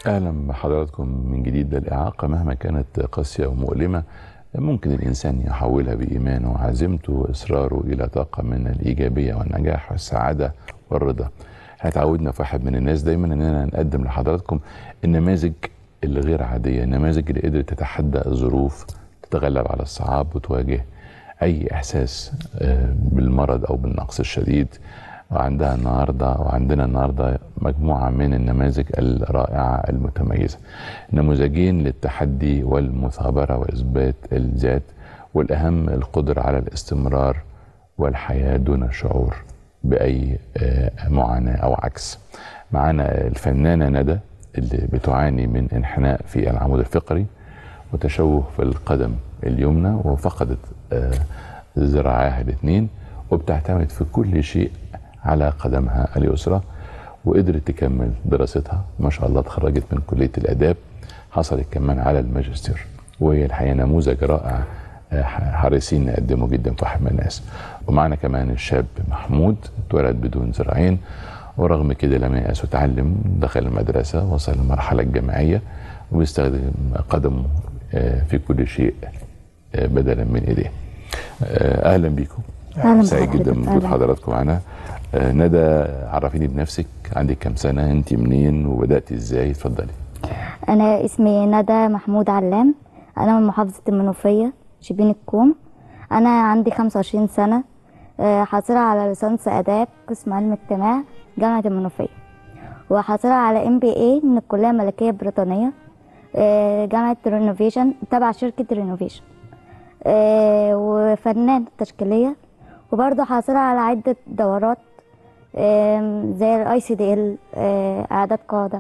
اهلا بحضراتكم من جديد ده الاعاقه مهما كانت قاسيه ومؤلمه ممكن الانسان يحولها بايمانه وعزيمته واصراره الى طاقه من الايجابيه والنجاح والسعاده والرضا. احنا اتعودنا في واحد من الناس دايما اننا نقدم لحضراتكم النماذج اللي غير عاديه، النماذج اللي قدرت تتحدى الظروف، تتغلب على الصعاب وتواجه اي احساس آه، بالمرض او بالنقص الشديد وعندها النهارده وعندنا النهارده مجموعه من النماذج الرائعه المتميزه. نموذجين للتحدي والمثابره واثبات الذات والاهم القدره على الاستمرار والحياه دون الشعور باي آه، معاناه او عكس. معانا الفنانه ندى اللي بتعاني من انحناء في العمود الفقري وتشوه في القدم اليمنى وفقدت آه، ذراعيها الاثنين وبتعتمد في كل شيء على قدمها اليسرى وقدرت تكمل دراستها ما شاء الله اتخرجت من كلية الآداب حصلت كمان على الماجستير وهي الحقيقة نموذج رائع آه، حريصين نقدمه جدا في حمى الناس ومعنا كمان الشاب محمود اتولد بدون ذراعين ورغم كده لم يأس وتعلم دخل المدرسة وصل للمرحلة الجامعية وبيستخدم قدمه آه، في كل شيء آه، بدلا من ايديه آه، اهلا بيكم أهلاً سعيد جدا بحضرتك. بوجود أهلاً. حضراتكم معانا آه، ندى عرفيني بنفسك عندك كام سنه انت منين وبداتي ازاي اتفضلي أنا اسمي ندى محمود علام أنا من محافظة المنوفية شبين الكوم أنا عندي 25 سنة آه، حاصلة على ليسانس آداب قسم علم اجتماع جامعة المنوفية وحاصلة على ام بي اي من الكلية الملكية البريطانية آه، جامعة رينوفيشن تبع شركة رينوفيشن آه، وفنان تشكيلية وبرضه حاصلة على عدة دورات آم، زي الاي سي دي ال اعداد قاعدة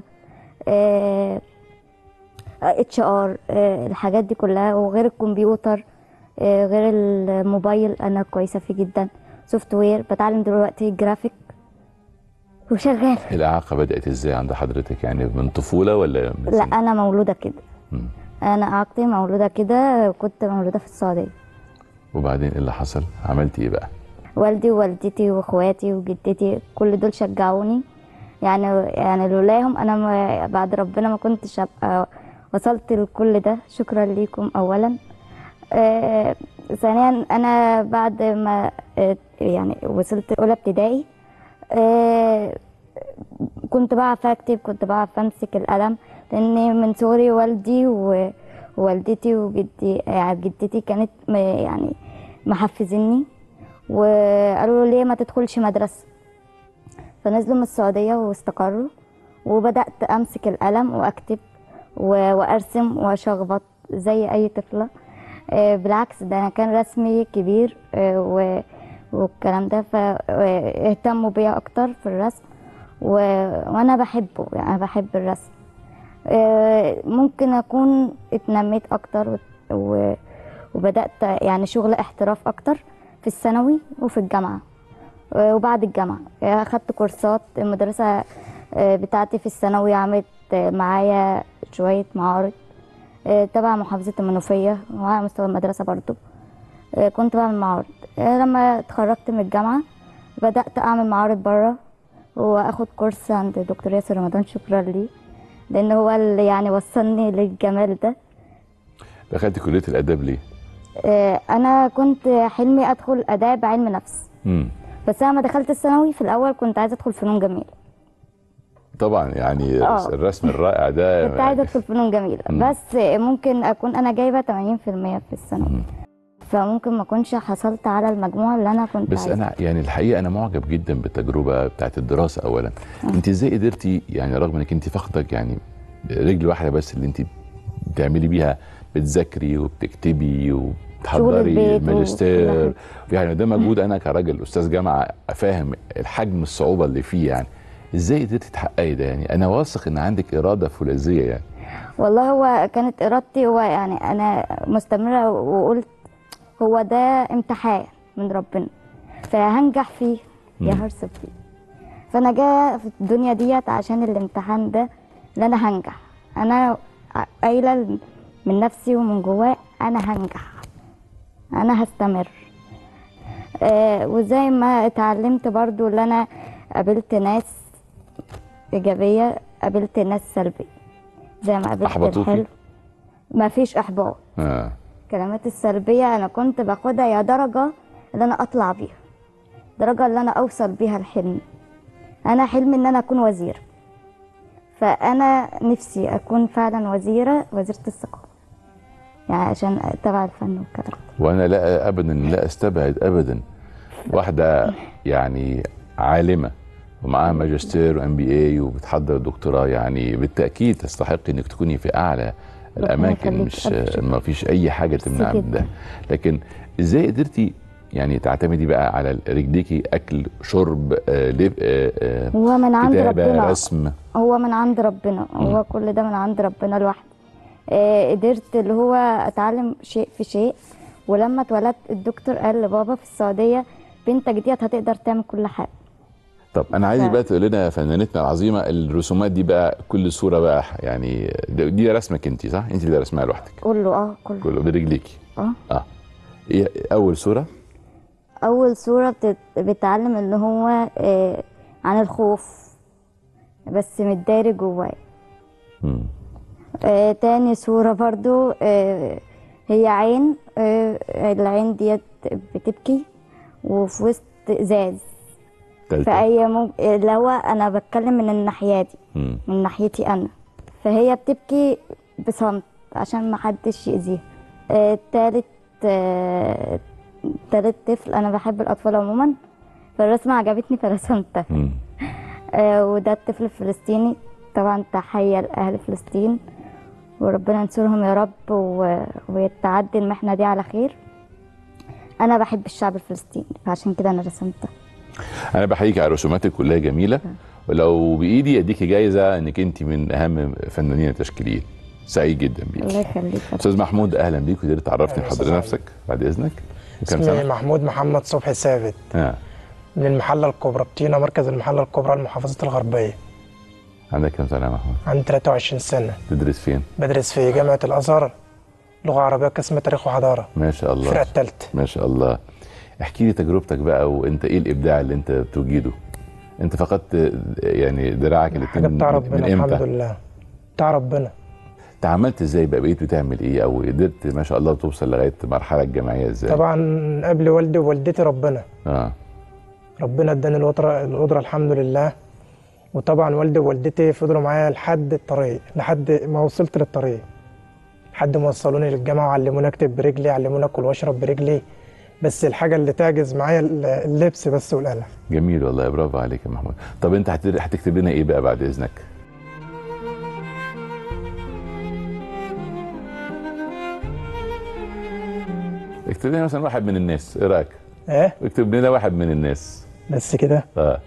اتش ار الحاجات دي كلها وغير الكمبيوتر آه، غير الموبايل انا كويسة فيه جدا سوفت وير بتعلم دلوقتي جرافيك وشغال الاعاقه بدات ازاي عند حضرتك يعني من طفوله ولا من لا سن؟ انا مولودة كده مم. انا اعاقتي مولودة كده كنت مولودة في السعودية وبعدين ايه اللي حصل عملتي ايه بقى والدي ووالدتي واخواتي وجدتي كل دول شجعوني يعني يعني لولاهم انا ما بعد ربنا ما كنتش ابقى وصلت لكل ده شكرا ليكم اولا آه ثانيا انا بعد ما آه يعني وصلت اولى ابتدائي آه كنت بعرف اكتب كنت بعرف امسك القلم لان من صغري والدي و- ووالدتي وجدي آه، جدتي كانت م- يعني محفزيني وقالوا له ليه ما تدخلش مدرسة فنزلوا من السعودية واستقروا وبدأت أمسك القلم وأكتب و- وأرسم وأشخبط زي أي طفلة آه، بالعكس ده أنا كان رسمي كبير آه، و- والكلام ده فاهتموا بيا أكتر في الرسم و- وأنا بحبه يعني أنا بحب الرسم آه، ممكن أكون اتنميت أكتر وت- و- وبدأت يعني شغل احتراف أكتر في الثانوي وفي الجامعة آه، وبعد الجامعة آه، أخدت كورسات المدرسة آه، بتاعتي في الثانوي عملت آه، معايا شوية معارض آه، تبع محافظة المنوفية وعلى مستوى المدرسة برضو آه، كنت بعمل معارض آه، لما اتخرجت من الجامعة بدأت أعمل معارض برا وأخد كورس عند دكتور ياسر رمضان شكرا ليه لأن هو اللي يعني وصلني للجمال ده دخلتي كليه الاداب ليه آه، أنا كنت حلمي أدخل آداب علم نفس مم. بس انا لما دخلت الثانوي في الاول كنت عايزه ادخل فنون جميله طبعا يعني آه. الرسم الرائع ده كنت عايزه ادخل فنون جميله مم. بس ممكن اكون انا جايبه 80% في الثانوي مم. فممكن ما اكونش حصلت على المجموعه اللي انا كنت بس عايزة. انا يعني الحقيقه انا معجب جدا بالتجربه بتاعت الدراسه اولا انت ازاي قدرتي يعني رغم انك انت فاقده يعني رجل واحده بس اللي انت بتعملي بيها بتذاكري وبتكتبي وبتحضري البيت وكل ماجستير حاجة. يعني ده مجهود انا كراجل استاذ جامعه افهم الحجم الصعوبه اللي فيه يعني ازاي قدرتي تحققي ده يعني انا واثق ان عندك اراده فولاذيه يعني والله هو كانت ارادتي هو يعني انا مستمره وقلت هو ده امتحان من ربنا فهنجح فيه يا مم. هرسب فيه فانا جايه في الدنيا ديت عشان الامتحان ده اللي انا هنجح انا قايله من نفسي ومن جوايا انا هنجح انا هستمر آه وزي ما اتعلمت برضو اللي انا قابلت ناس ايجابيه قابلت ناس سلبيه زي ما قابلت أحبطوكي؟ الحلو ما فيش احباط اه الكلمات السلبيه انا كنت باخدها يا درجه اللي انا اطلع بيها درجه اللي انا اوصل بيها الحلم انا حلمي ان انا اكون وزير فانا نفسي اكون فعلا وزيره وزيره الثقافه يعني عشان تبع الفن والكلام وانا لا ابدا لا استبعد ابدا واحده يعني عالمه ومعاها ماجستير وام بي اي وبتحضر دكتوراه يعني بالتاكيد تستحق انك تكوني في اعلى الاماكن يخليك. مش ألف شكر. ما فيش اي حاجه تمنع من ده جداً. لكن ازاي قدرتي يعني تعتمدي بقى على رجليكي اكل شرب آه لب آه آه هو من عند كتابه ربنا رسم هو من عند ربنا هو كل ده من عند ربنا لوحده آه، قدرت اللي هو اتعلم شيء في شيء ولما اتولدت الدكتور قال لبابا في السعوديه بنتك ديت هتقدر تعمل كل حاجه طب انا عايزك ف- بقى تقول لنا يا فنانتنا العظيمه الرسومات دي بقى كل صوره بقى يعني دي دي رسمك انت صح؟ انت اللي رسمها لوحدك قول له اه كله كله برجليكي اه اه ايه اول صوره اول صوره بتت... بتعلم اللي هو آه عن الخوف بس متداري جوايا مم. آه تاني صورة برضو آه هي عين آه العين ديت بتبكي وفي وسط ازاز تالتة فهي مم... اللي هو انا بتكلم من الناحية دي مم. من ناحيتي انا فهي بتبكي بصمت عشان ما حدش يأذيها آه تالت آه تالت طفل انا بحب الاطفال عموما فالرسمة عجبتني فرسمتها مم. آه، وده الطفل الفلسطيني طبعا تحية لأهل فلسطين وربنا ينصرهم يا رب و... ويتعدي المحنة دي على خير أنا بحب الشعب الفلسطيني فعشان كده أنا رسمتها انا بحييك على رسوماتك كلها جميله ولو بايدي اديكي جايزه انك انت من اهم فنانين التشكيليين سعيد جدا الله بيك يخليك استاذ محمود اهلا بيك وتقدر تعرفني أهلا بحضرتك أستاذ نفسك بعد اذنك كم اسمي سنه؟ محمود محمد صبحي ثابت آه. من المحلة الكبرى بطينة مركز المحلة الكبرى لمحافظة الغربية عندك كم سنه يا محمود؟ عندي 23 سنة تدرس فين؟ بدرس في جامعة الأزهر لغة عربية قسم تاريخ وحضارة ما شاء الله الفرقة الثالثة ما شاء الله احكي لي تجربتك بقى وانت ايه الابداع اللي انت بتوجده انت فقدت يعني دراعك حاجة الاثنين بتاع من, ربنا من الحمد امتى لله بتاع ربنا تعاملت ازاي بقى بقيت بتعمل ايه او قدرت ما شاء الله توصل لغايه مرحله الجامعيه ازاي طبعا قبل والدي ووالدتي ربنا اه ربنا اداني القدرة القدرة الحمد لله وطبعا والدي ووالدتي فضلوا معايا لحد الطريق لحد ما وصلت للطريق لحد ما وصلوني للجامعة وعلموني اكتب برجلي علموني اكل واشرب برجلي بس الحاجة اللي تعجز معايا اللبس بس والقلم جميل والله برافو عليك يا محمود طب انت هت- هتكتب لنا ايه بقى بعد اذنك اكتب لنا مثلا واحد من الناس ايه رايك ايه اكتب لنا واحد من الناس بس كده اه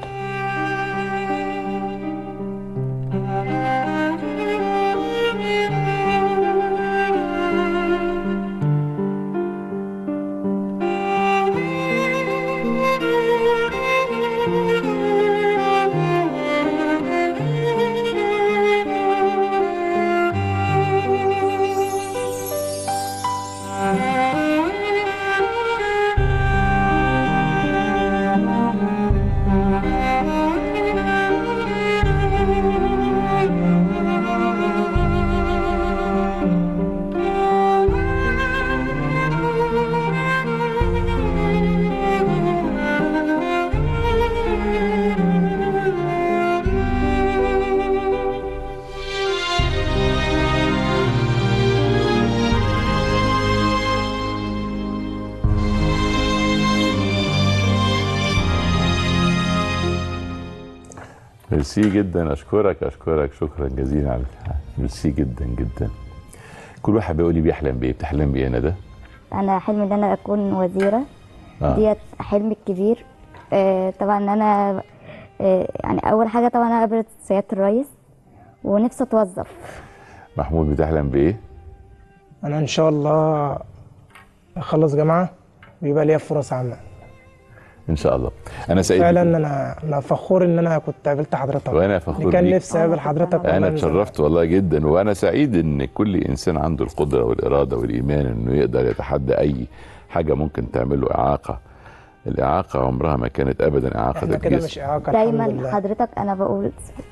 ميرسي جدا اشكرك اشكرك شكرا جزيلا على ميرسي جدا جدا كل واحد بيقول لي بيحلم بايه بتحلم بايه انا ده أنا حلمي إن أنا أكون وزيرة آه. ديت حلمي الكبير آه طبعا أنا آه يعني أول حاجة طبعا أنا قابلت سيادة الرئيس ونفسي أتوظف محمود بتحلم بايه انا ان شاء الله اخلص جامعة ويبقى ليا فرص عمل ان شاء الله انا سعيد فعلا بكم. انا انا فخور ان انا كنت قابلت حضرتك وأنا فخور كان بيك. نفسي اقابل حضرتك والله انا من زمان. اتشرفت والله جدا وانا سعيد ان كل انسان عنده القدره والاراده والايمان انه يقدر يتحدى اي حاجه ممكن تعمل له اعاقه الاعاقه عمرها ما كانت ابدا اعاقه احنا كده الجسم مش اعاقه الحمد دايما لله حضرتك انا بقول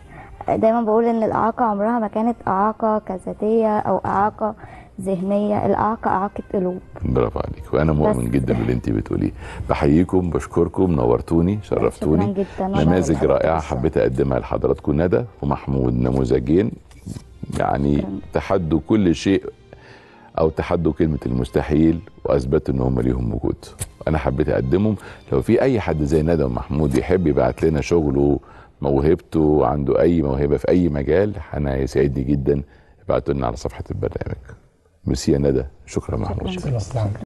دايما بقول ان الاعاقه عمرها ما كانت اعاقه كذاتيه او اعاقه ذهنيه الاعاقه اعاقه قلوب برافو عليك وانا مؤمن بس. جدا باللي انت بتقوليه بحييكم بشكركم نورتوني شرفتوني شكرا جدا نماذج والله. رائعه حبيت اقدمها لحضراتكم ندى ومحمود نموذجين يعني تحدوا كل شيء او تحدوا كلمه المستحيل واثبتوا ان هم ليهم وجود انا حبيت اقدمهم لو في اي حد زي ندى ومحمود يحب يبعت لنا شغله موهبته عنده اي موهبه في اي مجال انا يسعدني جدا ابعتوا لنا على صفحه البرنامج ميرسي يا ندى شكرا محمود شكراً. شكرا السلام